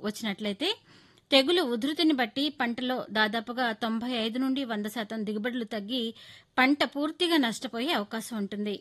వచ్చినట్లయితే తెగులు ఉధృతిని బట్టి పంటలో దాదాపుగా తొంభై ఐదు నుండి వంద శాతం దిగుబడులు తగ్గి పంట పూర్తిగా నష్టపోయే అవకాశం ఉంటుంది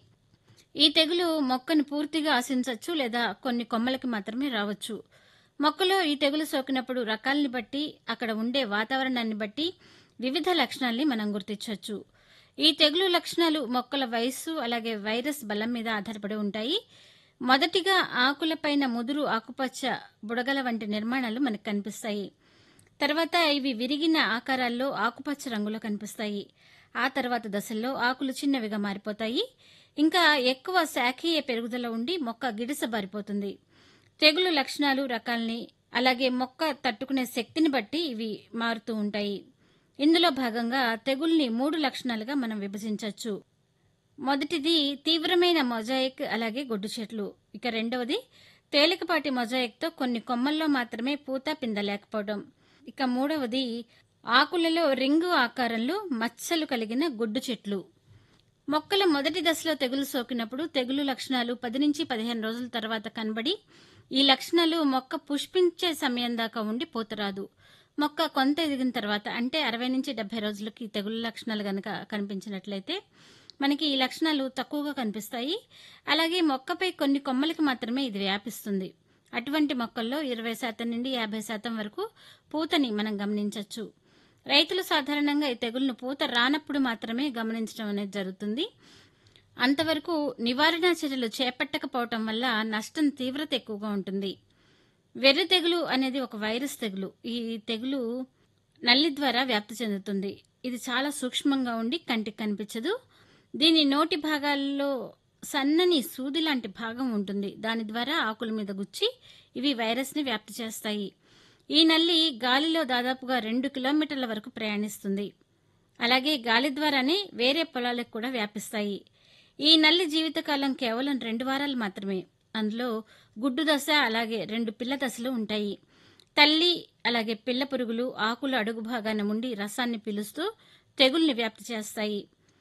ఈ తెగులు మొక్కను పూర్తిగా ఆశించవచ్చు లేదా కొన్ని కొమ్మలకి మాత్రమే రావచ్చు మొక్కలో ఈ తెగులు సోకినప్పుడు రకాల్ని బట్టి అక్కడ ఉండే వాతావరణాన్ని బట్టి వివిధ లక్షణాల్ని మనం గుర్తించవచ్చు ఈ తెగులు లక్షణాలు మొక్కల వయస్సు అలాగే వైరస్ బలం మీద ఆధారపడి ఉంటాయి మొదటిగా ఆకులపైన ముదురు ఆకుపచ్చ బుడగల వంటి నిర్మాణాలు మనకు కనిపిస్తాయి తర్వాత ఇవి విరిగిన ఆకారాల్లో ఆకుపచ్చ రంగులో కనిపిస్తాయి ఆ తర్వాత దశల్లో ఆకులు చిన్నవిగా మారిపోతాయి ఇంకా ఎక్కువ శాఖీయ పెరుగుదల ఉండి మొక్క గిడిసబారిపోతుంది తెగులు లక్షణాలు రకాల్ని అలాగే మొక్క తట్టుకునే శక్తిని బట్టి ఇవి మారుతూ ఉంటాయి ఇందులో భాగంగా తెగుల్ని మూడు లక్షణాలుగా మనం విభజించవచ్చు మొదటిది తీవ్రమైన మొజాయిక్ అలాగే గొడ్డు చెట్లు ఇక రెండవది తేలికపాటి మొజాయిక్తో కొన్ని కొమ్మల్లో మాత్రమే పూత పింద లేకపోవడం ఇక మూడవది ఆకులలో రింగు ఆకారంలో మచ్చలు కలిగిన గొడ్డు చెట్లు మొక్కల మొదటి దశలో తెగులు సోకినప్పుడు తెగులు లక్షణాలు పది నుంచి పదిహేను రోజుల తర్వాత కనబడి ఈ లక్షణాలు మొక్క పుష్పించే సమయం దాకా ఉండి పోతరాదు మొక్క కొంత ఎదిగిన తర్వాత అంటే అరవై నుంచి డెబ్బై రోజులకి తెగులు లక్షణాలు గనక కనిపించినట్లయితే మనకి ఈ లక్షణాలు తక్కువగా కనిపిస్తాయి అలాగే మొక్కపై కొన్ని కొమ్మలకి మాత్రమే ఇది వ్యాపిస్తుంది అటువంటి మొక్కల్లో ఇరవై శాతం నుండి యాభై శాతం వరకు పూతని మనం గమనించవచ్చు రైతులు సాధారణంగా ఈ తెగులను పూత రానప్పుడు మాత్రమే గమనించడం అనేది జరుగుతుంది అంతవరకు నివారణ చర్యలు చేపట్టకపోవటం వల్ల నష్టం తీవ్రత ఎక్కువగా ఉంటుంది వెర్రి తెగులు అనేది ఒక వైరస్ తెగులు ఈ తెగులు నల్లి ద్వారా వ్యాప్తి చెందుతుంది ఇది చాలా సూక్ష్మంగా ఉండి కంటికి కనిపించదు దీని నోటి భాగాల్లో సన్నని సూది లాంటి భాగం ఉంటుంది దాని ద్వారా ఆకుల మీద గుచ్చి ఇవి వైరస్ని వ్యాప్తి చేస్తాయి ఈ నల్లి గాలిలో దాదాపుగా రెండు కిలోమీటర్ల వరకు ప్రయాణిస్తుంది అలాగే గాలి ద్వారానే వేరే పొలాలకు కూడా వ్యాపిస్తాయి ఈ నల్లి జీవితకాలం కేవలం రెండు వారాలు మాత్రమే అందులో గుడ్డు దశ అలాగే రెండు పిల్ల దశలు ఉంటాయి తల్లి అలాగే పిల్ల పురుగులు ఆకుల అడుగు భాగాన ఉండి రసాన్ని పీలుస్తూ తెగుల్ని వ్యాప్తి చేస్తాయి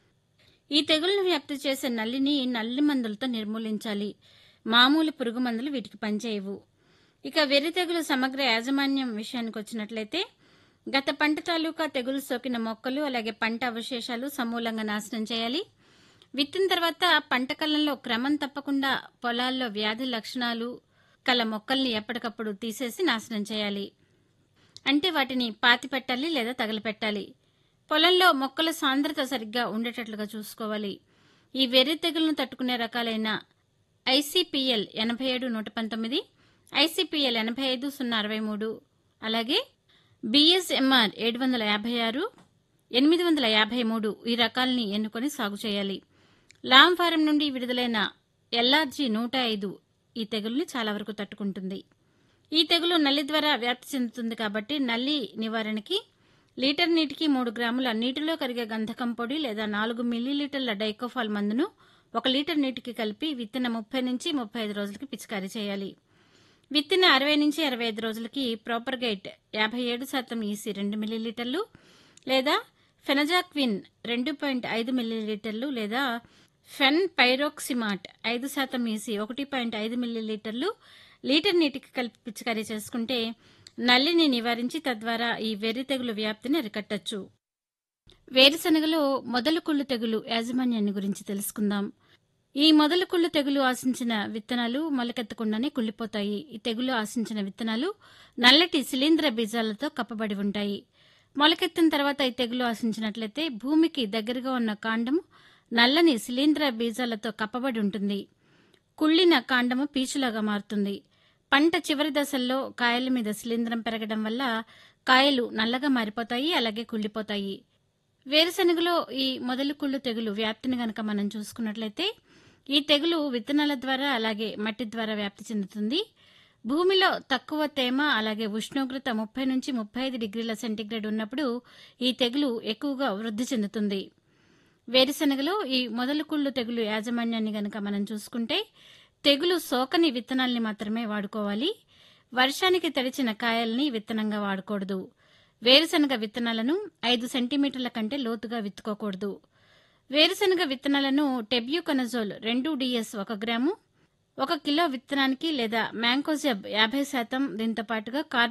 ఈ తెగుల్ని వ్యాప్తి చేసే నల్లిని నల్లి మందులతో నిర్మూలించాలి మామూలు పురుగు మందులు వీటికి పనిచేయవు ఇక వెర్రి తెగులు సమగ్ర యాజమాన్యం విషయానికి వచ్చినట్లయితే గత పంట తాలూకా తెగులు సోకిన మొక్కలు అలాగే పంట అవశేషాలు సమూలంగా నాశనం చేయాలి విత్తిన తర్వాత పంట కాలంలో క్రమం తప్పకుండా పొలాల్లో వ్యాధి లక్షణాలు కల మొక్కల్ని ఎప్పటికప్పుడు తీసేసి నాశనం చేయాలి అంటే వాటిని పాతి పెట్టాలి లేదా తగలపెట్టాలి పొలంలో మొక్కల సాంద్రత సరిగ్గా ఉండేటట్లుగా చూసుకోవాలి ఈ వెర్రి తెగులను తట్టుకునే రకాలైన ఐసీపీఎల్ ఎనభై ఏడు నూట పంతొమ్మిది ఐసీపీఎల్ ఎనభై ఐదు సున్నా అరవై మూడు అలాగే బిఎస్ఎంఆర్ ఏడు వందల యాభై ఆరు ఎనిమిది వందల యాభై మూడు ఈ రకాలని ఎన్నుకొని సాగు చేయాలి లామ్ ఫారం నుండి విడుదలైన ఎల్ఆర్జీ నూట ఐదు ఈ తెగుల్ని చాలా వరకు తట్టుకుంటుంది ఈ తెగులు నల్లి ద్వారా వ్యాప్తి చెందుతుంది కాబట్టి నల్లి నివారణకి లీటర్ నీటికి మూడు గ్రాముల నీటిలో కరిగే గంధకం పొడి లేదా నాలుగు మిల్లీలీటర్ల డైకోఫాల్ మందును ఒక లీటర్ నీటికి కలిపి విత్తిన ముప్పై నుంచి ముప్పై ఐదు రోజులకి పిచికారీ చేయాలి విత్తిన అరవై నుంచి అరవై ఐదు రోజులకి ప్రాపర్ గైట్ యాభై ఏడు శాతం ఈసీ రెండు మిల్లీలీటర్లు లేదా ఫెనజాక్విన్ రెండు పాయింట్ ఐదు మిల్లీలీటర్లు లేదా ఫెన్ పైరోక్సిమాట్ ఐదు శాతం ఈసీ ఒకటి పాయింట్ ఐదు మిల్లీలీటర్లు లీటర్ నీటికి కలిపి పిచికారీ చేసుకుంటే నల్లిని నివారించి తద్వారా ఈ వెర్రి తెగులు వ్యాప్తిని అరికట్టచ్చు వేరుశనగలో మొదలు కుళ్ళు తెగులు యాజమాన్యాన్ని గురించి తెలుసుకుందాం ఈ మొదలు కుళ్ళు తెగులు ఆశించిన విత్తనాలు మొలకెత్తకుండానే కుళ్ళిపోతాయి ఈ తెగులు ఆశించిన విత్తనాలు నల్లటి శిలీంద్ర బీజాలతో కప్పబడి ఉంటాయి మొలకెత్తిన తర్వాత ఈ తెగులు ఆశించినట్లయితే భూమికి దగ్గరగా ఉన్న కాండము నల్లని శిలీంద్ర బీజాలతో కప్పబడి ఉంటుంది కుళ్ళిన కాండము పీచులాగా మారుతుంది పంట చివరి దశల్లో కాయల మీద శిలీంద్రం పెరగడం వల్ల కాయలు నల్లగా మారిపోతాయి అలాగే కుళ్ళిపోతాయి వేరుశనగలో ఈ మొదలు కుళ్ళు తెగులు వ్యాప్తిని గనక మనం చూసుకున్నట్లయితే ఈ తెగులు విత్తనాల ద్వారా అలాగే మట్టి ద్వారా వ్యాప్తి చెందుతుంది భూమిలో తక్కువ తేమ అలాగే ఉష్ణోగ్రత ముప్పై నుంచి ముప్పై ఐదు డిగ్రీల సెంటీగ్రేడ్ ఉన్నప్పుడు ఈ తెగులు ఎక్కువగా వృద్ధి చెందుతుంది వేరుశనగలో ఈ మొదలు కుళ్ళు తెగులు యాజమాన్యాన్ని గనక మనం చూసుకుంటే తెగులు సోకని విత్తనాల్ని మాత్రమే వాడుకోవాలి వర్షానికి తడిచిన కాయల్ని విత్తనంగా వాడకూడదు వేరుశనగ విత్తనాలను ఐదు సెంటీమీటర్ల కంటే లోతుగా విత్తుకోకూడదు వేరుశనగ విత్తనాలను టెబ్యూకనజోల్ రెండు డిఎస్ ఒక గ్రాము ఒక కిలో విత్తనానికి లేదా మ్యాంకోజెబ్ యాభై శాతం దీంతో పాటుగా కార్బన్